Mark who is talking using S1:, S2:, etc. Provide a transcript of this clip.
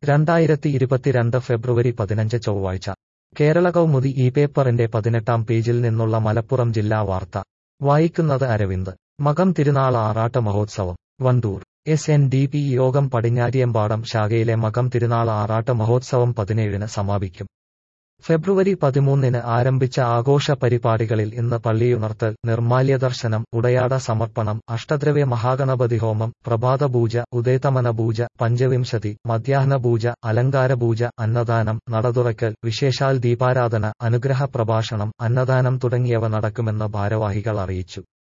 S1: രണ്ടായിരത്തി ഇരുപത്തിരണ്ട് ഫെബ്രുവരി പതിനഞ്ച് ചൊവ്വാഴ്ച കേരള കൗമുദി ഈ പേപ്പറിന്റെ പതിനെട്ടാം പേജിൽ നിന്നുള്ള മലപ്പുറം ജില്ലാ വാർത്ത വായിക്കുന്നത് അരവിന്ദ് മകം തിരുനാൾ ആറാട്ട് മഹോത്സവം Vandoor S N D P യോഗം പടിഞ്ഞാറ്റിയമ്പാടം ശാഖയിലെ മകം തിരുനാൾ ആറാട്ട് മഹോത്സവം പതിനേഴിന് സമാപിക്കും ഫെബ്രുവരി പതിമൂന്നിന് ആരംഭിച്ച ആഘോഷ പരിപാടികളിൽ ഇന്ന് പള്ളിയുണർത്തൽ നിർമാല്യദർശനം ഉടയാട സമർപ്പണം അഷ്ടദ്രവ്യ മഹാഗണപതി ഹോമം പ്രഭാതപൂജ ഉദയതമന പൂജ പഞ്ചവിംശതി മധ്യാഹ്ന പൂജ അലങ്കാര പൂജ അന്നദാനം നടതുറക്കൽ വിശേഷാൽ ദീപാരാധന അനുഗ്രഹ പ്രഭാഷണം അന്നദാനം തുടങ്ങിയവ നടക്കുമെന്ന് ഭാരവാഹികൾ അറിയിച്ചു